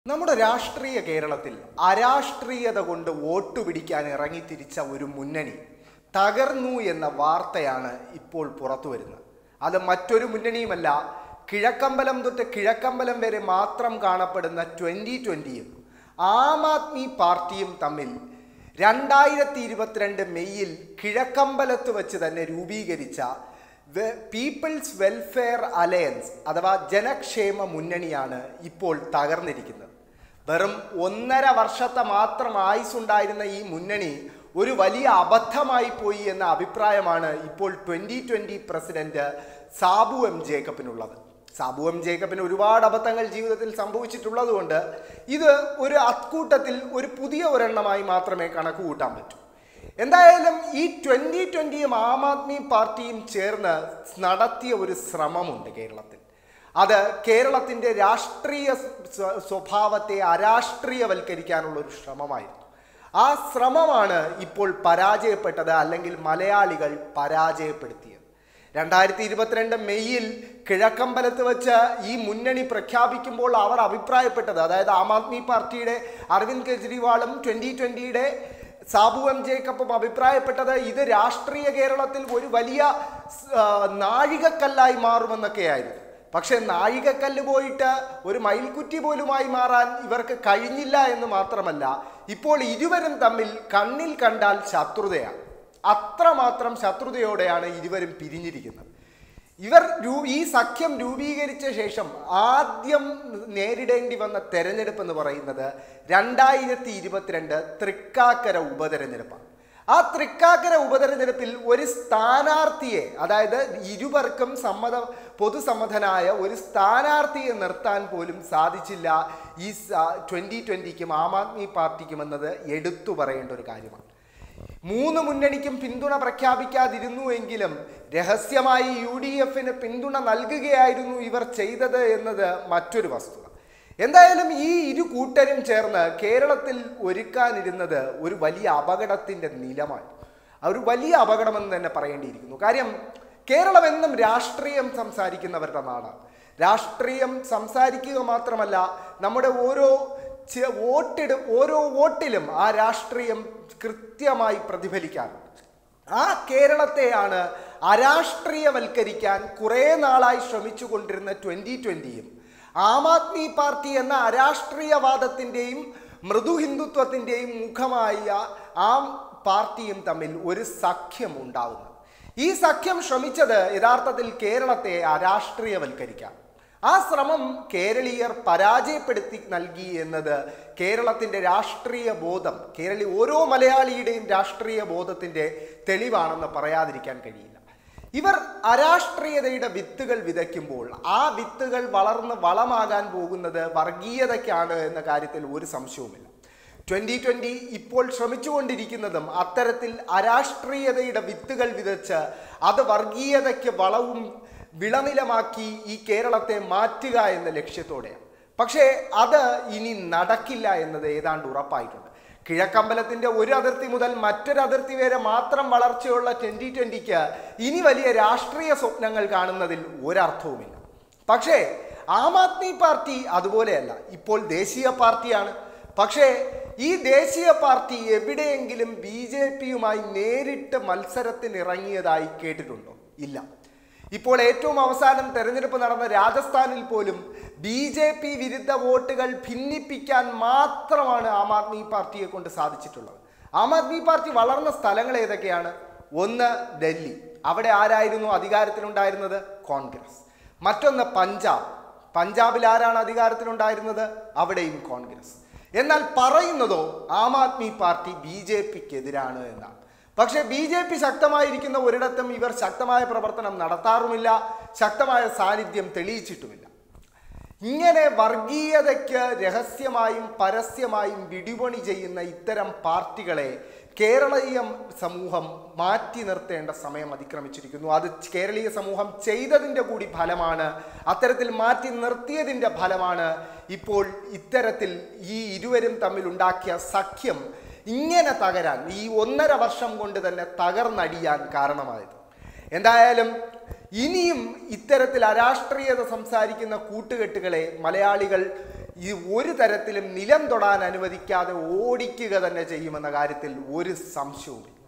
നമ്മുടെ രാഷ്ട്രീയ കേരളത്തിൽ അരാഷ്ട്രീയത കൊണ്ട് വോട്ട് പിടിക്കാൻ ഇറങ്ങിത്തിരിച്ച ഒരു മുന്നണി തകർന്നു എന്ന വാർത്തയാണ് ഇപ്പോൾ പുറത്തു വരുന്നത് അത് മറ്റൊരു മുന്നണിയുമല്ല കിഴക്കമ്പലം തൊട്ട് കിഴക്കമ്പലം വരെ മാത്രം കാണപ്പെടുന്ന ട്വൻ്റി ട്വൻ്റിയും ആം ആദ്മി പാർട്ടിയും തമ്മിൽ രണ്ടായിരത്തി ഇരുപത്തിരണ്ട് മെയ്യിൽ കിഴക്കമ്പലത്ത് വെച്ച് തന്നെ രൂപീകരിച്ച വെ- പീപ്പിൾസ് വെൽഫെയർ അലയൻസ് അഥവാ ജനക്ഷേമ മുന്നണിയാണ് ഇപ്പോൾ തകർന്നിരിക്കുന്നത് വെറും ഒന്നര വർഷത്തെ മാത്രം ആയുസ്സുണ്ടായിരുന്ന ഈ മുന്നണി ഒരു വലിയ അബദ്ധമായി പോയി എന്ന അഭിപ്രായമാണ് ഇപ്പോൾ twenty twenty president Sabu M ജേക്കബിനുള്ളത് സാബു എം ജേക്കബിന് ഒരുപാട് അബദ്ധങ്ങൾ ജീവിതത്തിൽ സംഭവിച്ചിട്ടുള്ളത് കൊണ്ട് ഇത് ഒരു അക്കൂട്ടത്തിൽ ഒരു പുതിയ ഒരെണ്ണമായി മാത്രമേ കണക്ക് കൂട്ടാൻ പറ്റൂ എന്തായാലും ഈ ട്വൻ്റി ട്വൻ്റിയും ആം ആദ്മി പാർട്ടിയും ചേർന്ന് നടത്തിയ ഒരു ശ്രമമുണ്ട് കേരളത്തിൽ അത് കേരളത്തിൻ്റെ രാഷ്ട്രീയ സ്വ- സ്വഭാവത്തെ അരാഷ്ട്രീയവൽക്കരിക്കാനുള്ള ഒരു ശ്രമമായിരുന്നു ആ ശ്രമമാണ് ഇപ്പോൾ പരാജയപ്പെട്ടത് അല്ലെങ്കിൽ മലയാളികൾ പരാജയപ്പെടുത്തിയത് രണ്ടായിരത്തി ഇരുപത്തിരണ്ട് മെയ്യിൽ കിഴക്കമ്പലത്ത് വെച്ച് ഈ മുന്നണി പ്രഖ്യാപിക്കുമ്പോൾ അവർ അഭിപ്രായപ്പെട്ടത് അതായത് ആം ആദ്മി പാർട്ടിയുടെ അരവിന്ദ് കെജ്രിവാളും ട്വൻ്റി ട്വൻ്റിയുടെ സാബു എം ജേക്കബും അഭിപ്രായപ്പെട്ടത് ഇത് രാഷ്ട്രീയ കേരളത്തിൽ ഒരു വലിയ ആ, നാഴികക്കല്ലായി മാറുമെന്നൊക്കെയായിരുന്നു പക്ഷെ നാഴികക്കല്ല് പോയിട്ട് ഒരു മയിൽക്കുറ്റി പോലുമായി മാറാൻ ഇവർക്ക് കഴിഞ്ഞില്ല എന്ന് മാത്രമല്ല ഇപ്പോൾ ഇരുവരും തമ്മിൽ കണ്ണിൽ കണ്ടാൽ ശത്രുതയാണ് അത്രമാത്രം ശത്രുതയോടെയാണ് ഇരുവരും പിരിഞ്ഞിരിക്കുന്നത് ഇവർ രൂ- ഈ സഖ്യം രൂപീകരിച്ച ശേഷം ആദ്യം നേരിടേണ്ടി വന്ന തെരഞ്ഞെടുപ്പ് എന്ന് പറയുന്നത് രണ്ടായിരത്തി ഇരുപത്തിരണ്ട് തൃക്കാക്കര ഉപതെരഞ്ഞെടുപ്പാണ് ആ തൃക്കാക്കര ഉപതെരഞ്ഞെടുപ്പിൽ ഒരു സ്ഥാനാർത്ഥിയെ അതായത് ഇരുവർക്കും സമ്മത പൊതുസമ്മതനായ ഒരു സ്ഥാനാർത്ഥിയെ നിർത്താൻ പോലും സാധിച്ചില്ല ഈ ട്വൻ്റി ട്വൻ്റിക്കും ആം ആദ്മി പാർട്ടിക്കും എന്നത് എടുത്തു പറയേണ്ട ഒരു കാര്യമാണ് മൂന്ന് മുന്നണിക്കും പിന്തുണ പ്രഖ്യാപിക്കാതിരുന്നു എങ്കിലും രഹസ്യമായി യു ഡി എഫിന് പിന്തുണ നൽകുകയായിരുന്നു ഇവർ ചെയ്തത് എന്നത് മറ്റൊരു വസ്തുത എന്തായാലും ഈ ഇരു കൂട്ടരും ചേർന്ന് കേരളത്തിൽ ഒരുക്കാനിരുന്നത് ഒരു വലിയ അപകടത്തിൻ്റെ നിലമാണ് ആ ഒരു വലിയ അപകടമെന്ന് തന്നെ പറയേണ്ടിയിരിക്കുന്നു കാര്യം കേരളം എന്നും രാഷ്ട്രീയം സംസാരിക്കുന്നവരുടെ നാടാണ് രാഷ്ട്രീയം സംസാരിക്കുക മാത്രമല്ല നമ്മുടെ ഓരോ ചെ- വോട്ടിട് ഓരോ വോട്ടിലും ആ രാഷ്ട്രീയം കൃത്യമായി പ്രതിഫലിക്കാറുണ്ട് ആ കേരളത്തെയാണ് അരാഷ്ട്രീയവൽക്കരിക്കാൻ കുറേ നാളായി ശ്രമിച്ചു കൊണ്ടിരുന്ന ട്വൻ്റി ട്വൻ്റിയും ആം ആദ്മി പാർട്ടി എന്ന അരാഷ്ട്രീയവാദത്തിൻ്റെയും മൃദു ഹിന്ദുത്വത്തിൻ്റെയും മുഖമായ ആ പാർട്ടിയും തമ്മിൽ ഒരു സഖ്യം ഉണ്ടാകുന്നത് ഈ സഖ്യം ശ്രമിച്ചത് യഥാർത്ഥത്തിൽ കേരളത്തെ അരാഷ്ട്രീയവൽക്കരിക്കാം ആ ശ്രമം കേരളീയർ പരാജയപ്പെടുത്തി നൽകി എന്നത് കേരളത്തിൻ്റെ രാഷ്ട്രീയ ബോധം കേരളി ഓരോ മലയാളിയുടെയും രാഷ്ട്രീയ ബോധത്തിൻ്റെ തെളിവാണെന്ന് പറയാതിരിക്കാൻ കഴിയില്ല ഇവർ അരാഷ്ട്രീയതയുടെ വിത്തുകൾ വിതയ്ക്കുമ്പോൾ ആ വിത്തുകൾ വളർന്ന് വളമാകാൻ പോകുന്നത് വർഗീയതയ്ക്കാണ് എന്ന കാര്യത്തിൽ ഒരു സംശയവുമില്ല ട്വൻ്റി ട്വൻ്റി ഇപ്പോൾ ശ്രമിച്ചുകൊണ്ടിരിക്കുന്നതും അത്തരത്തിൽ അരാഷ്ട്രീയതയുടെ വിത്തുകൾ വിതച്ച് അത് വർഗീയതയ്ക്ക് വളവും വിളനിലമാക്കി ഈ കേരളത്തെ മാറ്റുക എന്ന ലക്ഷ്യത്തോടെയാണ് പക്ഷേ അത് ഇനി നടക്കില്ല എന്നത് ഏതാണ്ട് ഉറപ്പായിട്ടുണ്ട് കിഴക്കമ്പലത്തിന്റെ ഒരു അതിർത്തി മുതൽ മറ്റൊരു അതിർത്തി വരെ മാത്രം വളർച്ചയുള്ള ട്വൻ്റി ട്വൻ്റിക്ക് ഇനി വലിയ രാഷ്ട്രീയ സ്വപ്നങ്ങൾ കാണുന്നതിൽ ഒരർത്ഥവുമില്ല പക്ഷേ ആം ആദ്മി പാർട്ടി അതുപോലെയല്ല ഇപ്പോൾ ദേശീയ പാർട്ടിയാണ് പക്ഷേ ഈ ദേശീയ പാർട്ടി എവിടെയെങ്കിലും ബി ജെ പിയുമായി നേരിട്ട് മത്സരത്തിന് ഇറങ്ങിയതായി കേട്ടിട്ടുണ്ടോ ഇല്ല ഇപ്പോൾ ഏറ്റവും അവസാനം തെരഞ്ഞെടുപ്പ് നടന്ന രാജസ്ഥാനിൽ പോലും ബി ജെ പി വിരുദ്ധ വോട്ടുകൾ ഭിന്നിപ്പിക്കാൻ മാത്രമാണ് ആം ആദ്മി പാർട്ടിയെ കൊണ്ട് സാധിച്ചിട്ടുള്ളത് ആം ആദ്മി പാർട്ടി വളർന്ന സ്ഥലങ്ങൾ ഏതൊക്കെയാണ് ഒന്ന് ഡൽഹി അവിടെ ആരായിരുന്നു അധികാരത്തിലുണ്ടായിരുന്നത് കോൺഗ്രസ് മറ്റൊന്ന് പഞ്ചാബ് പഞ്ചാബിൽ ആരാണ് അധികാരത്തിലുണ്ടായിരുന്നത് അവിടെയും കോൺഗ്രസ് എന്നാൽ പറയുന്നതോ Aam Aadmi party B J പിക്ക് എതിരാണ് എന്നാണ് പക്ഷേ ബി ജെ പി ശക്തമായിരിക്കുന്ന ഒരിടത്തും ഇവർ ശക്തമായ പ്രവർത്തനം നടത്താറുമില്ല ശക്തമായ സാന്നിധ്യം തെളിയിച്ചിട്ടുമില്ല ഇങ്ങനെ വർഗീയതയ്ക്ക് രഹസ്യമായും പരസ്യമായും വിടിപണി ചെയ്യുന്ന ഇത്തരം പാർട്ടികളെ കേരളീയ സമൂഹം മാറ്റി നിർത്തേണ്ട സമയം അതിക്രമിച്ചിരിക്കുന്നു അത് കേരളീയ സമൂഹം ചെയ്തതിൻ്റെ കൂടി ഫലമാണ് അത്തരത്തിൽ മാറ്റി നിർത്തിയതിൻ്റെ ഫലമാണ് ഇപ്പോൾ ഇത്തരത്തിൽ ഈ ഇരുവരും തമ്മിൽ ഉണ്ടാക്കിയ സഖ്യം ഇങ്ങനെ തകരാൻ ഈ ഒന്നര വർഷം കൊണ്ട് തന്നെ തകർന്നടിയാൻ കാരണമായത് എന്തായാലും ഇനിയും ഇത്തരത്തിൽ അരാഷ്ട്രീയത സംസാരിക്കുന്ന കൂട്ടുകെട്ടുകളെ മലയാളികൾ ഈ ഒരു തരത്തിലും നിലം തൊടാൻ അനുവദിക്കാതെ ഓടിക്കുക തന്നെ ചെയ്യുമെന്ന കാര്യത്തിൽ ഒരു സംശയവുമില്ല